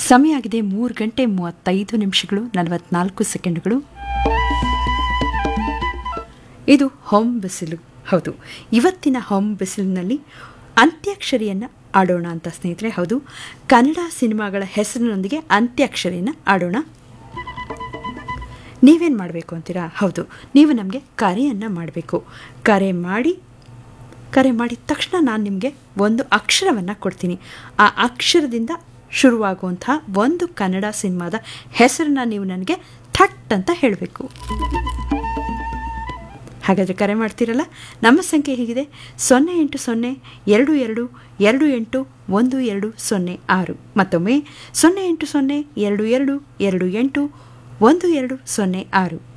ಸಮಯ ಆಗಿದೆ ಮೂರು ಗಂಟೆ ಮೂವತ್ತೈದು ನಿಮಿಷಗಳು ನಲವತ್ನಾಲ್ಕು ಸೆಕೆಂಡ್ಗಳು ಇದು ಹೋಮ್ ಬಿಸಿಲು ಹೌದು ಇವತ್ತಿನ ಹೋಮ್ ಬಿಸಿಲಿನಲ್ಲಿ ಅಂತ್ಯಾಕ್ಷರಿಯನ್ನು ಆಡೋಣ ಅಂತ ಸ್ನೇಹಿತರೆ ಹೌದು ಕನ್ನಡ ಸಿನಿಮಾಗಳ ಹೆಸರಿನೊಂದಿಗೆ ಅಂತ್ಯಾಕ್ಷರಿಯನ್ನು ಆಡೋಣ ನೀವೇನು ಮಾಡಬೇಕು ಅಂತೀರಾ ಹೌದು ನೀವು ನಮಗೆ ಕರೆಯನ್ನು ಮಾಡಬೇಕು ಕರೆ ಮಾಡಿ ಕರೆ ಮಾಡಿದ ತಕ್ಷಣ ನಾನು ನಿಮಗೆ ಒಂದು ಅಕ್ಷರವನ್ನು ಕೊಡ್ತೀನಿ ಆ ಅಕ್ಷರದಿಂದ ಶುರುವಾಗುವಂತಹ ಒಂದು ಕನ್ನಡ ಸಿನಿಮಾದ ಹೆಸರನ್ನ ನೀವು ನನಗೆ ಥಟ್ ಅಂತ ಹೇಳಬೇಕು ಹಾಗಾದರೆ ಕರೆ ಮಾಡ್ತೀರಲ್ಲ ನಮ್ಮ ಸಂಖ್ಯೆ ಹೀಗಿದೆ ಸೊನ್ನೆ ಎಂಟು ಸೊನ್ನೆ ಎರಡು ಎರಡು ಎರಡು ಎಂಟು ಒಂದು ಎರಡು ಸೊನ್ನೆ ಆರು ಮತ್ತೊಮ್ಮೆ ಸೊನ್ನೆ ಎಂಟು ಸೊನ್ನೆ ಎರಡು ಎರಡು ಎರಡು ಎಂಟು ಒಂದು ಎರಡು ಸೊನ್ನೆ ಆರು